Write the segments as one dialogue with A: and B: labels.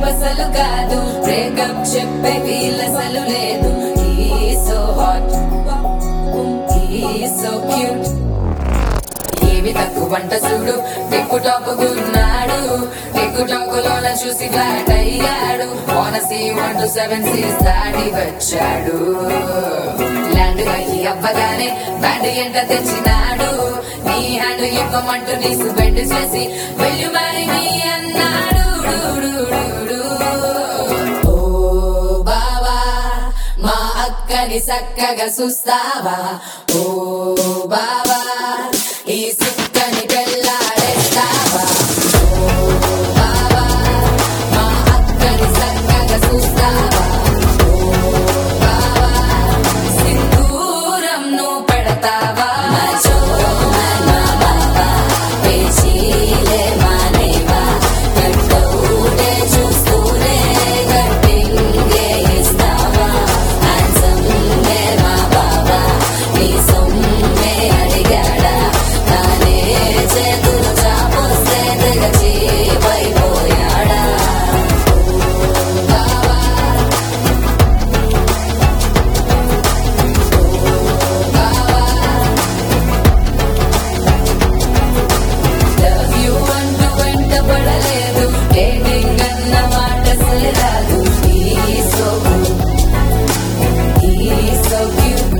A: Type అసలు కాదు breakup చెప్పే వీల్ అసలు లేదు సో హాట్ సో క్యూట్ ఏమి తక్కువ వంట చూడు టిక్కు టాపుకున్నాడు టిక్కు టాకులోన చూసి ఫ్లాట్ అయ్యాడు ఓనసి వన్ టు సెవెన్ సీస్ దాడి వచ్చాడు ల్యాండ్ అయ్యి అవ్వగానే బ్యాండ్ ఎంట తెచ్చినాడు నీ హ్యాండ్ ఇవ్వమంటూ నీసు బెండ్ చేసి వెళ్ళు మరి నీ అన్నాడు డు, డు, డు, డు. ఓ బావా మా అక్కని చక్కగా చూస్తావా ఓ బావా ఈ సుక్కని పెళ్ళాడేస్తావా ఓ బావా మా అక్కని చక్కగా చూస్తావా ఓ బావా సింధూరం నువ్వు పెడతావా మచో మా బావా పేచీలే మానేవా కట్టౌటే చూస్తూనే కట్టింగే ఇస్తావా హ్యాండ్సమ్గే మా బావా నీ సొమ్మే అడిగాడా తానే చేతులు చాపొస్తే తెగచి పైపోయాడా బావా లవ్ యు అంటూ వెంట పడలేదు డేటింగ్ అన్న మాట అసలు రాదు ఈ సో ఈ సో క్యూట్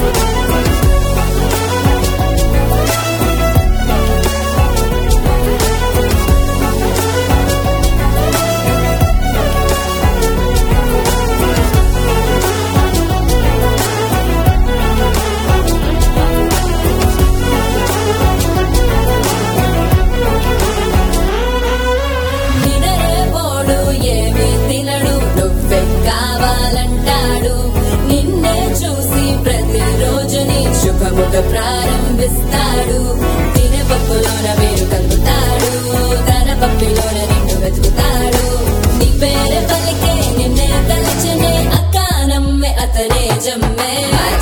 A: నినరే పోడు ఏమి తినడు నువ్వే కావాలంటాడు నిన్నే చూసి ప్రతిరోజు నీ శుభముఖ ప్రారంభిస్తాడు తినే పప్పులోన వేరు కలుపుతాడు తన పప్పిలోన నిన్ను వెతుకుతాడు నీ పేరు పలికే నిన్నే తలచనే అక్క నమ్మే అతనే జమ్మే